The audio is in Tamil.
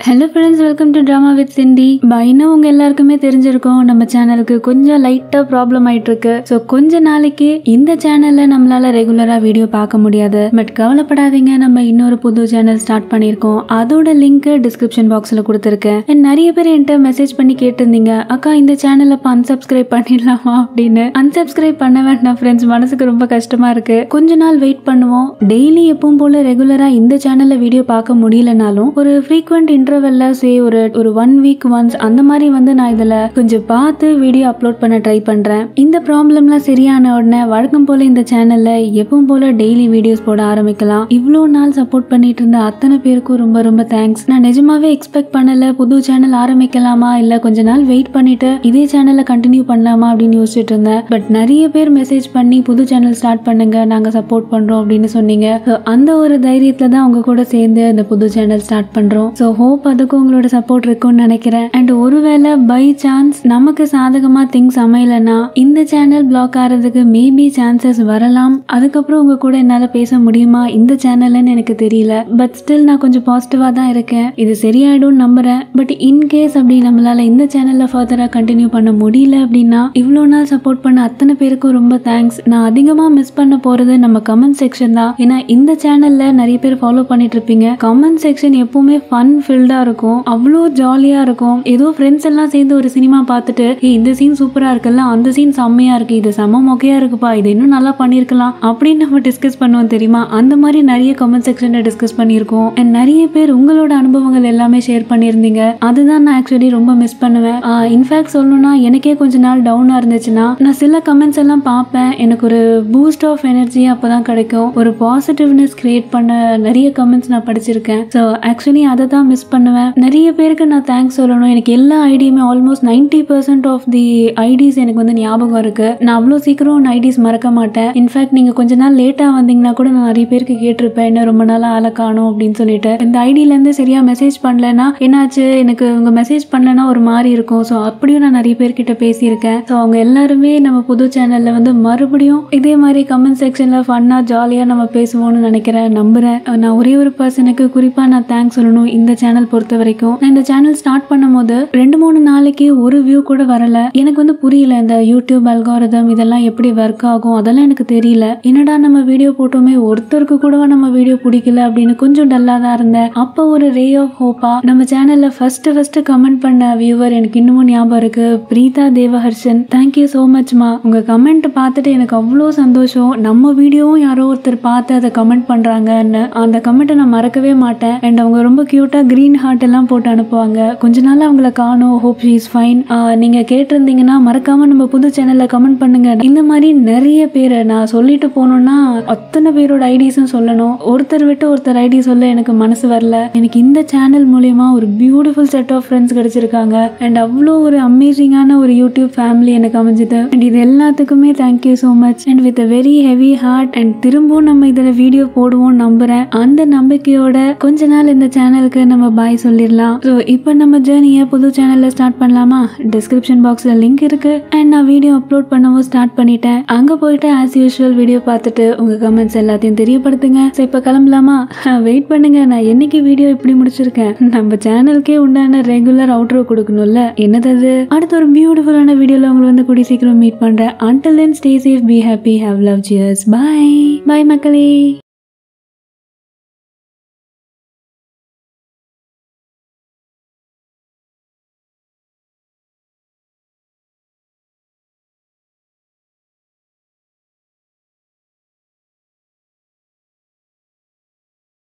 hello friends welcome to drama with சிண்டி பைனா உங்க எல்லாருக்குமே தெரிஞ்சிருக்கும் நம்ம சேனலுக்கு கொஞ்சம் லைட்டா ப்ராப்ளம் ஆயிட்டு இருக்கு ஸோ கொஞ்ச நாளைக்கு இந்த சேனல்ல நம்மளால ரெகுலரா வீடியோ பார்க்க முடியாது பட் கவலைப்படாதீங்க நம்ம இன்னொரு புது சேனல் ஸ்டார்ட் பண்ணியிருக்கோம் அதோட லிங்க் டிஸ்கிரிப்ஷன் பாக்ஸ்ல கொடுத்துருக்கேன் And நிறைய பேர் என்கிட்ட மெசேஜ் பண்ணி கேட்டிருந்தீங்க அக்கா இந்த சேனலை இப்போ அன்சப்ஸ்கிரைப் பண்ணிடலாமா அப்படின்னு அன்சப்ஸ்கிரைப் பண்ண வேண்டாம் ஃப்ரெண்ட்ஸ் மனசுக்கு ரொம்ப கஷ்டமா இருக்கு கொஞ்ச நாள் வெயிட் பண்ணுவோம் டெய்லி எப்பவும் போல ரெகுலரா இந்த சேனல்ல வீடியோ பார்க்க முடியலனாலும் ஒரு ஃப்ரீக்வெண்ட் இன்டர்வெல்ல சே ஒரு ஒரு ஒன் வீக் ஒன்ஸ் அந்த மாதிரி வந்து நான் இதுல கொஞ்சம் பார்த்து வீடியோ அப்லோட் பண்ண ட்ரை பண்றேன் இந்த ப்ராப்ளம்லாம் சரியான உடனே வழக்கம் போல இந்த சேனல்ல எப்பவும் போல டெய்லி வீடியோஸ் போட ஆரம்பிக்கலாம் இவ்வளோ நாள் சப்போர்ட் பண்ணிட்டு இருந்த அத்தனை பேருக்கும் ரொம்ப ரொம்ப தேங்க்ஸ் நான் நிஜமாவே எக்ஸ்பெக்ட் பண்ணல புது சேனல் ஆரம்பிக்கலாமா இல்ல கொஞ்ச நாள் வெயிட் பண்ணிட்டு இதே சேனல்ல கண்டினியூ பண்ணலாமா அப்படின்னு யோசிச்சுட்டு இருந்தேன் பட் நிறைய பேர் மெசேஜ் பண்ணி புது சேனல் ஸ்டார்ட் பண்ணுங்க நாங்க சப்போர்ட் பண்றோம் அப்படின்னு சொன்னீங்க So, அந்த ஒரு தைரியத்துல தான் உங்க கூட சேர்ந்து இந்த புது சேனல் ஸ்டார்ட் பண்றோம் ஸோ ஹோப் அதுக்கும் உங்களோட சப்போர்ட் இருக்கும்னு நினைக்கிறேன் அண்ட் ஒருவேளை பை சான்ஸ் நமக்கு சாதகமா திங்ஸ் அமையலனா இந்த சேனல் பிளாக் ஆகிறதுக்கு மேபி சான்சஸ் வரலாம் அதுக்கப்புறம் உங்க கூட என்னால பேச முடியுமா இந்த சேனல்னு எனக்கு தெரியல பட் ஸ்டில் நான் கொஞ்சம் பாசிட்டிவா தான் இருக்கேன் இது சரியாயிடும் நம்புறேன் பட் இன்கேஸ் அப்படி நம்மளால இந்த சேனல்ல ஃபர்தரா கண்டினியூ பண்ண முடியல அப்படின்னா இவ்வளோ நாள் சப்போர்ட் பண்ண அத்தனை பேருக்கும் ரொம்ப தேங்க்ஸ் நான் அதிகமா மிஸ் பண்ண போறது நம்ம கமெண்ட் செக்ஷன் தான் ஏன்னா இந்த சேனல்ல நிறைய பேர் ஃபாலோ பண்ணிட்டு இருப்பீங்க கமெண்ட் செக்ஷன் எப்பவுமே ஃபன் ஃபில்டா இருக்கும் அவ்வளோ ஜாலியா இருக்கும் ஏதோ ஃப்ரெண்ட்ஸ் எல்லாம் சேர்ந்து ஒரு சினிமா பார்த்துட்டு "ஏய், இந்த சீன் சூப்பரா இருக்குல்ல அந்த சீன் செம்மையா இருக்கு இது செம்ம மொக்கையா இருக்குப்பா இது இன்னும் நல்லா பண்ணிருக்கலாம் அப்படின்னு நம்ம டிஸ்கஸ் பண்ணுவோம் தெரியுமா அந்த மாதிரி நிறைய கமெண்ட் செக்ஷன்ல டிஸ்கஸ் பண்ணியிருக்கோம் அண்ட் நிறைய பேர் உங்களோட அனுபவங்கள் எல்லாமே ஷேர் பண்ணியிருந்தீங்க அதுதான் நான் ஆக்சுவலி ரொம்ப மிஸ் பண்ணுவேன் இன்ஃபேக்ட் சொல்லணும்னா எனக்கே கொஞ்ச நாள் டவுனா இருந்துச்சுன்னா நான் சில கமெண்ட்ஸ் எல்லாம் பார்ப்பேன் எனக்கு ஒரு பூஸ்ட் ஆஃப் எனர்ஜி அப்பதான் கிடைக்கும் ஒரு பாசிட்டிவ்னஸ் கிரியேட் பண்ண நிறைய கமெண்ட்ஸ் நான் படிச்சிருக்கேன் ஸோ ஆக்சுவலி அதை தான் மிஸ் பண்ணுவேன் நிறைய பேருக்கு நான் தேங்க்ஸ் சொல்லணும் எனக்கு எல்லா ஐடியுமே almost ninety percent of the IDs எனக்கு வந்து ஞாபகம் இருக்கு நான் அவ்வளோ சீக்கிரம் ஐடிஸ் மறக்க மாட்டேன் இன்ஃபேக்ட் நீங்க கொஞ்ச நாள் லேட்டா வந்தீங்கன்னா கூட நான் நிறைய பேருக்கு கேட்டிருப்பேன் என்ன ரொம்ப நாளா ஆளை காணும் அப்படின்னு சொல்லிட்டு இந்த ஐடியில இருந்து சரியா மெசேஜ் பண்ணலன்னா என்னாச்சு எனக்கு உங்க மெசேஜ் பண்ணலன்னா ஒரு மாதிரி இருக்கும் ஸோ அப்படியும் நான் நிறைய பேர்கிட்ட பேசியிருக்கேன் ஸோ அவங்க எல்லாருமே நம்ம புது சேனல்ல வந்து மறுபடியும் இதே மாதிரி கமெண்ட் செக்ஷன்ல ஃபன்னா ஜாலியா நம்ம பேசுவோம்னு நினைக்கிறேன் நம்புறேன் நான் ஒரே ஒரு பர்சனுக்கு குறிப்பா நான் தேங்க்ஸ் சொல்லணும் இந்த சேனல் பொறுத்த வரைக்கும் நான் இந்த சேனல் ஸ்டார்ட் பண்ணும்போது ரெண்டு மூணு நாளைக்கு ஒரு வியூ கூட வரல எனக்கு வந்து புரியல இந்த யூடியூப் அல்காரிதம் இதெல்லாம் எப்படி ஒர்க் ஆகும் அதெல்லாம் எனக்கு தெரியல என்னடா நம்ம வீடியோ போட்டோமே ஒருத்தருக்கு கூடவா நம்ம வீடியோ பிடிக்கல அப்படின்னு கொஞ்சம் டல்லா தான் இருந்தேன் அப்போ ஒரு ரே ஆஃப் ஹோப்பா நம்ம சேனல்ல ஃபர்ஸ்ட் ஃபர்ஸ்ட் கமெண்ட் பண்ண வியூவர் எனக்கு இன்னமும் ஞாபகம் இருக்கு பிரீதா தேவஹர்ஷன் தேங்க்யூ ஸோ மச்மா உங்க கமெண்ட் பார்த்துட்டு எனக்கு அவ்வளோ சந்தோஷம் நம்ம வீடியோவும் யாரோ ஒருத்தர் பார்த்து அதை கமெண்ட் பண்றாங்கன்னு அந்த கமெண்ட்டை நான் மறக்கவே மாட்டேன் அண்ட் அவங்க ரொம்ப கியூட்டா கிரீன் ஹார்ட் எல்லாம் போட்டு அனுப்புவாங்க கொஞ்ச நாள் அவங்கள காணும் ஹோப் ஷீ இஸ் ஃபைன் நீங்க கேட்டிருந்தீங்கன்னா மறக்காம நம்ம புது சேனல்ல கமெண்ட் பண்ணுங்க இந்த மாதிரி நிறைய பேர் நான் சொல்லிட்டு போனோம்னா அத்தனை பேரோட ஐடிஸும் சொல்லணும் ஒருத்தர் விட்டு ஒருத்தர் ஐடி சொல்ல எனக்கு மனசு வரல எனக்கு இந்த சேனல் மூலியமா ஒரு பியூட்டிஃபுல் செட் ஆஃப் ஃப்ரெண்ட்ஸ் கிடைச்சிருக்காங்க அண்ட் அவ்வளோ ஒரு அமேசிங்கான ஒரு யூடியூப் ஃபேமிலி எனக்கு அமைஞ்சது அண்ட் இது எல்லாத்துக்குமே thank you so much and with very heavy heart and திரும்பவும் நம்ம இதில் வீடியோ போடுவோம் நம்புறேன் அந்த நம்பிக்கையோட கொஞ்ச நாள் இந்த சேனலுக்கு நம்ம பாய் சொல்லிடலாம் ஸோ இப்போ நம்ம ஜேர்னியை புது சேனலில் ஸ்டார்ட் பண்ணலாமா டிஸ்கிரிப்ஷன் பாக்ஸில் லிங்க் இருக்கு அண்ட் நான் வீடியோ அப்லோட் பண்ணவும் ஸ்டார்ட் பண்ணிட்டேன் அங்கே போயிட்டு ஆஸ் யூஷுவல் வீடியோ பார்த்துட்டு உங்கள் கமெண்ட்ஸ் எல்லாத்தையும் தெரியப்படுத்துங்க ஸோ இப்போ கிளம்பலாமா வெயிட் பண்ணுங்க நான் என்னைக்கு வீடியோ இப்படி முடிச்சிருக்கேன் நம்ம சேனலுக்கே உண்டான ரெகுலர் அவுட்ரோ கொடுக்கணும்ல என்னது அது அடுத்த ஒரு பியூட்டிஃபுல்லான வீடியோவில் உங்களை வந்து கூடி சீக்கிரம் மீட் பண்ணுறேன் until then stay safe be happy have love cheers bye bye மக்களே